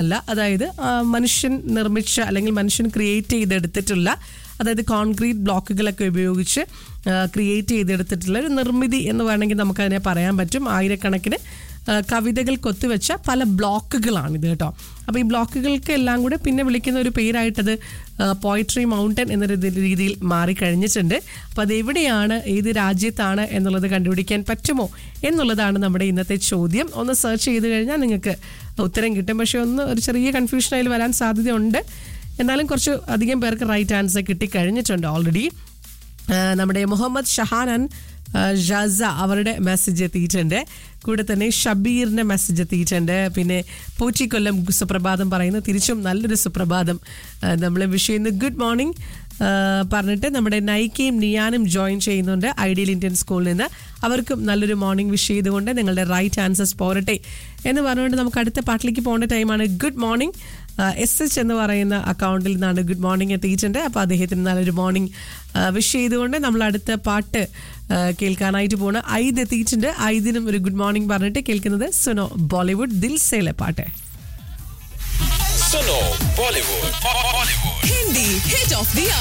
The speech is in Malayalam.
അല്ല അതായത് ആ, മനുഷ്യൻ നിർമ്മിച്ച അല്ലെങ്കിൽ മനുഷ്യൻ ക്രിയേറ്റ് ചെയ്തെടുത്തിട്ടുള്ള അതായത് കോൺക്രീറ്റ് ബ്ലോക്കുകളൊക്കെ ഉപയോഗിച്ച് ക്രിയേറ്റ് ചെയ്തെടുത്തിട്ടുള്ള ഒരു നിർമ്മിതി എന്ന് വേണമെങ്കിൽ നമുക്കതിനെ പറയാൻ പറ്റും ആയിരക്കണക്കിന് ആ, കവിതകൾ കൊത്തുവെച്ച പല ബ്ലോക്കുകളാണിത് കേട്ടോ അപ്പോൾ ഈ ബ്ലോക്കുകൾക്ക് എല്ലാം കൂടെ പിന്നെ വിളിക്കുന്ന ഒരു പേരായിട്ടത് പോയിട്രി മൗണ്ടൻ എന്ന രീതി- രീതിയിൽ മാറിക്കഴിഞ്ഞിട്ടുണ്ട് അപ്പോൾ അത് എവിടെയാണ് ഏത് രാജ്യത്താണ് എന്നുള്ളത് കണ്ടുപിടിക്കാൻ പറ്റുമോ എന്നുള്ളതാണ് നമ്മുടെ ഇന്നത്തെ ചോദ്യം ഒന്ന് സെർച്ച് ചെയ്ത് കഴിഞ്ഞാൽ നിങ്ങൾക്ക് ഉത്തരം കിട്ടും പക്ഷേ ഒന്ന് ഒരു ചെറിയ കൺഫ്യൂഷൻ അതിൽ വരാൻ സാധ്യതയുണ്ട് എന്നാലും കുറച്ച് അധികം പേർക്ക് റൈറ്റ് ആൻസർ കിട്ടിക്കഴിഞ്ഞിട്ടുണ്ട് ഓൾറെഡി നമ്മുടെ മുഹമ്മദ് ഷഹാനൻ ആ, ഷാസ അവരുടെ മെസ്സേജ് എത്തിയിട്ടുണ്ട് കൂടെ തന്നെ ഷബീറിന്റെ മെസ്സേജ് എത്തിയിട്ടുണ്ട് പിന്നെ പൂച്ചിക്കൊല്ലം സുപ്രഭാതം പറയുന്നു തിരിച്ചും നല്ലൊരു സുപ്രഭാതം നമ്മൾ വിഷ് ചെയ്യുന്നു ഗുഡ് മോർണിംഗ് പറഞ്ഞിട്ട് നമ്മുടെ നൈക്കയും നിയാനും ജോയിൻ ചെയ്യുന്നുണ്ട് ഐഡിയൽ ഇന്ത്യൻ സ്കൂളിൽ നിന്ന് അവർക്കും നല്ലൊരു മോർണിംഗ് വിഷ് ചെയ്തുകൊണ്ട് നിങ്ങളുടെ റൈറ്റ് ആൻസേഴ്സ് പോരട്ടെ എന്ന് പറഞ്ഞുകൊണ്ട് നമുക്ക് അടുത്ത പാട്ടിലേക്ക് പോകേണ്ട ടൈമാണ് ഗുഡ് മോർണിംഗ് എസ് എച്ച് എന്ന് പറയുന്ന അക്കൗണ്ടിൽ നിന്നാണ് ഗുഡ് മോർണിംഗ് എത്തിയിട്ടുണ്ട് അപ്പോൾ അദ്ദേഹത്തിന് നല്ലൊരു മോർണിംഗ് വിഷ് ചെയ്തുകൊണ്ട് നമ്മൾ അടുത്ത പാട്ട് ആ, കേൾക്കാനായിട്ട് പോണ് ഐദ് എത്തിയിട്ടുണ്ട് ഐദിനും ഒരു ഗുഡ് മോർണിംഗ് പറഞ്ഞിട്ട് കേൾക്കുന്നത് സുനോ ബോളിവുഡ് ദിൽസയിലെ പാട്ട് Suno Bollywood. Bollywood. Hindi hit of the hour.